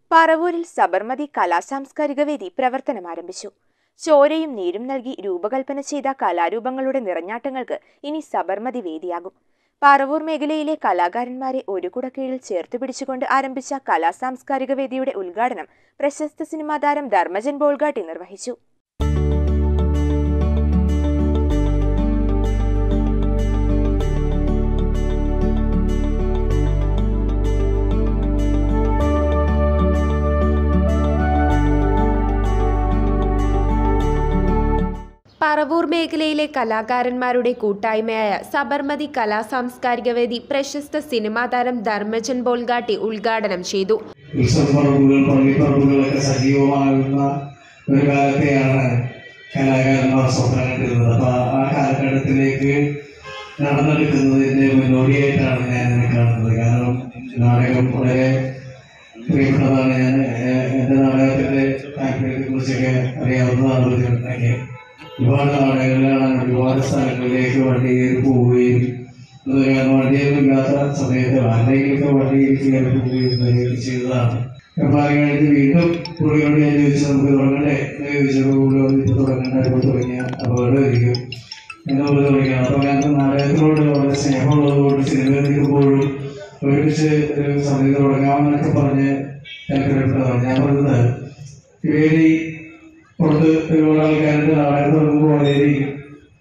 പറവൂരിൽ സബർമതി കലാസാംസ്കാരിക വേദി പ്രവർത്തനം ആരംഭിച്ചു ചോരയും നീരും നൽകി രൂപകൽപ്പന ചെയ്ത കലാരൂപങ്ങളുടെ നിറഞ്ഞാട്ടങ്ങൾക്ക് ഇനി സബർമതി വേദിയാകും പറവൂർ മേഖലയിലെ കലാകാരന്മാരെ ഒരു കുടക്കീഴിൽ ചേർത്ത് പിടിച്ചുകൊണ്ട് ആരംഭിച്ച കലാസാംസ്കാരിക വേദിയുടെ ഉദ്ഘാടനം പ്രശസ്ത സിനിമാ താരം ധർമ്മജൻ ബോൾഗാട്ടി നിർവഹിച്ചു പറവൂർ മേഖലയിലെ കലാകാരന്മാരുടെ കൂട്ടായ്മയായ സബർമതി കലാ സാംസ്കാരിക വേദി പ്രശസ്ത സിനിമാ താരം ധർമ്മജൻ ബോൾഗാട്ടി ഉദ്ഘാടനം ചെയ്തു ഉത്സവപ്പറമ്പുകൾ പള്ളിപ്പറമ്പുകളൊക്കെ സജീവമാകുന്ന ഒരു കാലത്തെയാണ് കലാകാരന്മാർ സ്വപ്നം കണ്ടിരുന്നത് അപ്പൊ ആ കാലഘട്ടത്തിലേക്ക് നടന്നെടുക്കുന്നതിന്റെ മുന്നോടിയായിട്ടാണ് ഞാൻ ഇതിനെ കാണുന്നത് കാരണം നാടകം വളരെ പ്രിയപ്പെട്ടതാണ് ഞാൻ ഏഹ്, എന്റെ നാടകത്തിന്റെ താല്പര്യത്തെ കുറിച്ചൊക്കെ അറിയാവുന്നതാണ് ബുദ്ധിമുട്ടൊക്കെ ഒരുപാട് നാടകങ്ങളിലാണ് ഒരുപാട് സ്ഥലങ്ങളിലേക്ക് വണ്ടി കയറി പോവുകയും അത് കാരണം വണ്ടിയൊന്നും ഇല്ലാത്ത സമയത്ത് ആരുടെയൊക്കെ വണ്ടിയിൽ കയറി പോവുകയും വരികയും ചെയ്തതാണ് അപ്പൊ അത് കഴിഞ്ഞ് വീണ്ടും പുള്ളിയോട് ഞാൻ ചോദിച്ചു നമുക്ക് തുടങ്ങണ്ടേ എന്ന് ചോദിച്ചപ്പോൾ പുള്ളിയോട് ഇപ്പൊ തുടങ്ങണ്ട ഇപ്പൊ തുടങ്ങിയ അപകടമായിരിക്കും എന്നുള്ളത് തുടങ്ങിയാണ് അപ്പൊ ഞങ്ങൾക്ക് നാടകത്തിനോട് വളരെ സ്നേഹമുള്ളതുകൊണ്ട് സിനിമ നിൽക്കുമ്പോഴും ഒരുമിച്ച് ഒരു സമയത്ത് തുടങ്ങാമെന്നൊക്കെ പറഞ്ഞ് താല്പര്യപ്പെട്ടതാണ് ഞാൻ പറഞ്ഞത് വേദി പുറത്ത് ഒരുപാട് ആൾക്കാരുടെ നാടകം തുടങ്ങുമ്പോൾ വളരെയിരിക്കും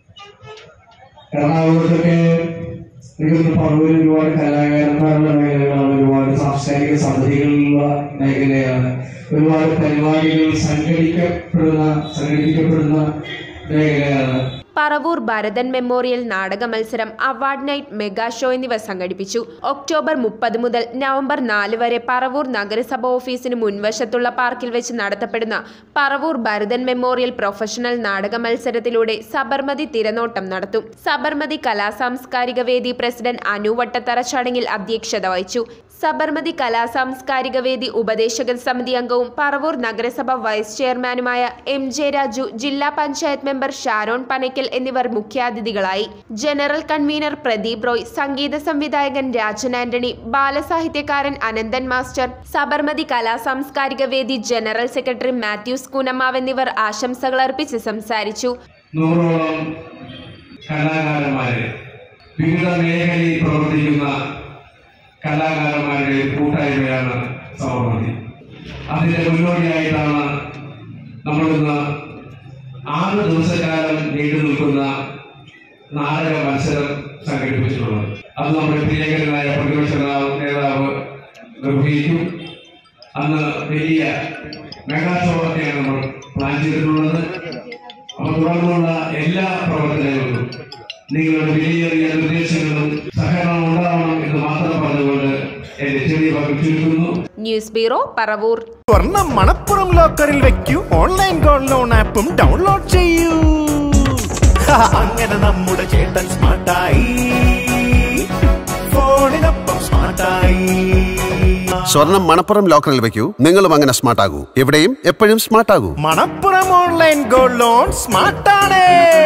എറണാകുളത്തൊക്കെ എനിക്ക് പറവൂർ ഒരുപാട് കലാകാരന്മാരുള്ള മേഖലകളാണ് ഒരുപാട് സാംസ്കാരിക സമിതികളുള്ള മേഖലയാണ് ഒരുപാട് പരിപാടികൾ സംഘടിക്കപ്പെടുന്ന സംഘടിപ്പിക്കപ്പെടുന്ന മേഖലയാണ് പറവൂർ ഭരതൻ മെമ്മോറിയൽ നാടക മത്സരം അവാർഡ് നൈറ്റ് മെഗാ ഷോ എന്നിവ സംഘടിപ്പിച്ചു ഒക്ടോബർ മുപ്പത് മുതൽ നവംബർ നാല് വരെ പറവൂർ നഗരസഭ ഓഫീസിന് മുൻവശത്തുള്ള പാർക്കിൽ വെച്ച് നടത്തപ്പെടുന്ന പറവൂർ ഭരതൻ മെമ്മോറിയൽ പ്രൊഫഷണൽ നാടക മത്സരത്തിലൂടെ സബർമതി തിരനോട്ടം നടത്തും സബർമതി കലാസാംസ്കാരിക വേദി പ്രസിഡന്റ് അനു വട്ടത്തറ ചടങ്ങിൽ അധ്യക്ഷത വഹിച്ചു സബർമതി കലാസാംസ്കാരിക വേദി ഉപദേശക സമിതി അംഗവും പറവൂർ നഗരസഭ വൈസ് ചെയർമാനുമായ എം ജെ രാജു ജില്ലാ പഞ്ചായത്ത് മെമ്പർ ഷാരോൺ പനയ്ക്കൽ എന്നിവർ മുഖ്യാതിഥികളായി ജനറൽ കൺവീനർ പ്രദീപ് റോയ് സംഗീത സംവിധായകൻ രാജൻ ആന്റണി ബാലസാഹിത്യകാരൻ അനന്തൻ മാസ്റ്റർ സബർമതി കലാസാംസ്കാരിക വേദി ജനറൽ സെക്രട്ടറി മാത്യൂസ് കൂനമാവ് എന്നിവർ ആശംസകൾ അർപ്പിച്ച് സംസാരിച്ചു നൂറോളം കലാകാരന്മാര് വിവിധ മേഖലയിൽ പ്രവർത്തിക്കുന്ന കലാകാരന്മാരുടെ ഒരു കൂട്ടായ്മയാണ് സൗമതി അതിന്റെ മുന്നോടിയായിട്ടാണ് നമ്മളിന്ന് ആറ് ദിവസക്കാലം നീണ്ടു നിൽക്കുന്ന നാടക മത്സരം സംഘടിപ്പിച്ചിട്ടുള്ളത് അത് നമ്മുടെ പ്രിയങ്കരനായ പ്രതിപക്ഷ നേതാവ് നേതാവ് നിർവഹിക്കും അന്ന് വലിയ മെഗാ ഷോ ഒക്കെയാണ് നമ്മൾ പ്ലാൻ ചെയ്തിട്ടുള്ളത് അപ്പൊ തുടർന്നുള്ള എല്ലാ പ്രവർത്തനങ്ങളിലും നിങ്ങളുടെ വിലയേറിയ നിർദ്ദേശങ്ങളും സഹകരണവും ഉണ്ടാവണം എന്ന് മാത്രം പറഞ്ഞുകൊണ്ട് എന്റെ ചെറിയ വാക്ക് ചുരുക്കുന്നു ന്യൂസ് ബ്യൂറോ പറവൂർ സ്വർണം മണപ്പുറം ലോക്കറിൽ വെക്കൂ ഓൺലൈൻ ഗോൾഡ് ലോൺ ആപ്പും ഡൗൺലോഡ് ചെയ്യൂ ഹ, അങ്ങനെ നമ്മുടെ ചേട്ടൻ സ്മാർട്ടായി ഫോണിനൊപ്പം സ്മാർട്ടായി സ്വർണം മണപ്പുറം ലോക്കറിൽ വെക്കൂ നിങ്ങളും അങ്ങനെ സ്മാർട്ട് ആകൂ എവിടെയും എപ്പോഴും സ്മാർട്ട് ആകൂ മണപ്പുറം ഓൺലൈൻ ഗോൾഡ് ലോൺ സ്മാർട്ടാണ്